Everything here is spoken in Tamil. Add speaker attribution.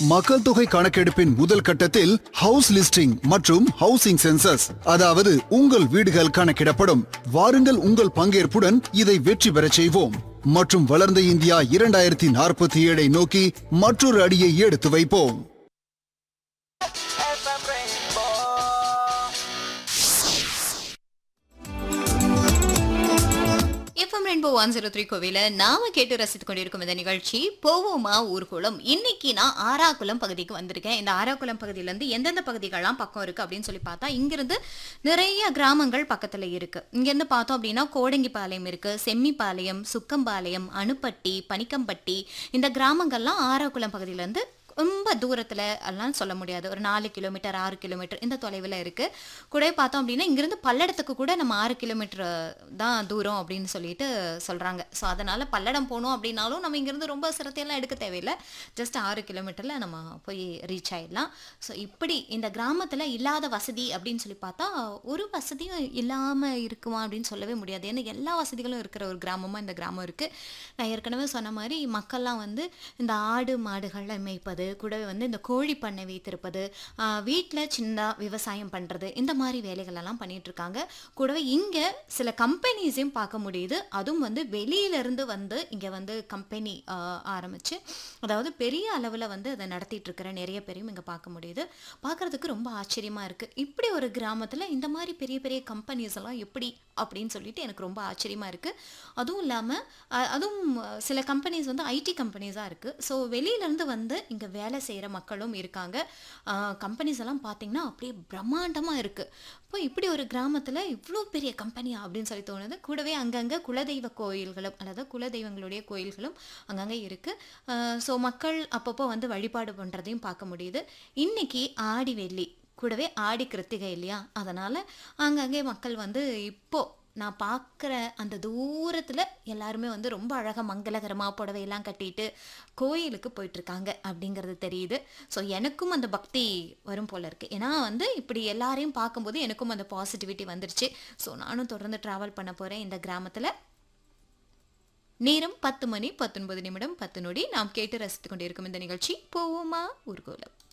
Speaker 1: மக்கள் தொகை கணக்கெடுப்பின் முதல் கட்டத்தில் ஹவுஸ் லிஸ்டிங் மற்றும் ஹவுசிங் சென்சஸ் அதாவது உங்கள் வீடுகள் கணக்கிடப்படும் வாருங்கள் உங்கள் பங்கேற்புடன் இதை வெற்றி பெறச் செய்வோம் மற்றும் வளர்ந்த இந்தியா இரண்டாயிரத்தி நாற்பத்தி ஏழை நோக்கி மற்றொரு அடியை எடுத்து வைப்போம்
Speaker 2: FM Rainbow.
Speaker 3: FM Rainbow one zero three கோவில நாம கேட்டு ரசித்து கொண்டிருக்கும் இந்த நிகழ்ச்சி போவோமா ஊர்குளம் இன்னைக்கு நான் ஆறாக்குளம் பகுதிக்கு வந்திருக்கேன் இந்த ஆறாக்குளம் பகுதியில இருந்து எந்தெந்த பகுதிகள்லாம் பக்கம் இருக்கு அப்படின்னு சொல்லி பார்த்தா இங்கிருந்து நிறைய கிராமங்கள் பக்கத்துல இருக்கு இங்கிருந்து பார்த்தோம் அப்படின்னா கோடங்கிப்பாளையம் இருக்கு செம்மிப்பாளையம் சுக்கம்பாளையம் அணுப்பட்டி பனிக்கம்பட்டி இந்த கிராமங்கள்லாம் ஆறாக்குளம் பகுதியில இருந்து ரொம்ப தூரத்தில் எல்லாம் சொல்ல முடியாது ஒரு நாலு கிலோமீட்டர் ஆறு கிலோமீட்டர் இந்த தொலைவில் இருக்குது கூட பார்த்தோம் அப்படின்னா இங்கிருந்து பல்லடத்துக்கு கூட நம்ம ஆறு கிலோமீட்டர் தான் தூரம் அப்படின்னு சொல்லிட்டு சொல்கிறாங்க ஸோ அதனால் பல்லடம் போகணும் அப்படின்னாலும் நம்ம இங்கேருந்து ரொம்ப சிரத்தையெல்லாம் எடுக்க தேவையில்லை ஜஸ்ட் ஆறு கிலோமீட்டரில் நம்ம போய் ரீச் ஆயிடலாம் ஸோ இப்படி இந்த கிராமத்தில் இல்லாத வசதி அப்படின்னு சொல்லி பார்த்தா ஒரு வசதியும் இல்லாமல் இருக்குமா அப்படின்னு சொல்லவே முடியாது ஏன்னா எல்லா வசதிகளும் இருக்கிற ஒரு கிராமமாக இந்த கிராமம் இருக்குது நான் ஏற்கனவே சொன்ன மாதிரி மக்கள்லாம் வந்து இந்த ஆடு மாடுகளை மேய்ப்பது கூடவே வந்து இந்த கோழி பண்ணை வைத்திருப்பது வீட்டில் சின்னதாக விவசாயம் பண்ணுறது இந்த மாதிரி வேலைகள் எல்லாம் பண்ணிட்டு இருக்காங்க கூடவே இங்கே சில கம்பெனிஸையும் பார்க்க முடியுது அதுவும் வந்து வெளியிலேருந்து வந்து இங்கே வந்து கம்பெனி ஆரம்பித்து அதாவது பெரிய அளவில் வந்து அதை நடத்திட்டு இருக்கிற நிறைய பேரையும் இங்கே பார்க்க முடியுது பார்க்குறதுக்கு ரொம்ப ஆச்சரியமாக இருக்குது இப்படி ஒரு கிராமத்தில் இந்த மாதிரி பெரிய பெரிய கம்பெனிஸ் எல்லாம் எப்படி அப்படின்னு சொல்லிட்டு எனக்கு ரொம்ப ஆச்சரியமாக இருக்குது அதுவும் இல்லாமல் அதுவும் சில கம்பெனிஸ் வந்து ஐடி கம்பெனிஸாக இருக்குது ஸோ வெளியிலேருந்து வந்து இங்கே வேலை செய்கிற மக்களும் இருக்காங்க கம்பெனிஸ் எல்லாம் பார்த்தீங்கன்னா அப்படியே பிரம்மாண்டமாக இருக்குது இப்போ இப்படி ஒரு கிராமத்தில் இவ்வளோ பெரிய கம்பெனியா அப்படின்னு சொல்லி தோணுது கூடவே அங்கங்கே குலதெய்வ கோயில்களும் அதாவது குலதெய்வங்களுடைய கோயில்களும் அங்கங்கே இருக்குது ஸோ மக்கள் அப்பப்போ வந்து வழிபாடு பண்ணுறதையும் பார்க்க முடியுது இன்னைக்கு ஆடி வெள்ளி கூடவே ஆடி கிருத்திகை இல்லையா அதனால் அங்கங்கே மக்கள் வந்து இப்போ நான் பார்க்குற அந்த தூரத்தில் எல்லாருமே வந்து ரொம்ப அழகாக மங்களகரமாக புடவையெல்லாம் கட்டிட்டு கோயிலுக்கு போயிட்டுருக்காங்க அப்படிங்கிறது தெரியுது ஸோ எனக்கும் அந்த பக்தி வரும் போல இருக்குது ஏன்னா வந்து இப்படி எல்லாரையும் பார்க்கும்போது எனக்கும் அந்த பாசிட்டிவிட்டி வந்துருச்சு ஸோ நானும் தொடர்ந்து ட்ராவல் பண்ண போகிறேன் இந்த கிராமத்தில் நேரம் பத்து மணி பத்தொன்பது நிமிடம் பத்து நொடி நாம் கேட்டு ரசித்து கொண்டிருக்கும் இந்த நிகழ்ச்சி போவோமா ஊர்கோலம்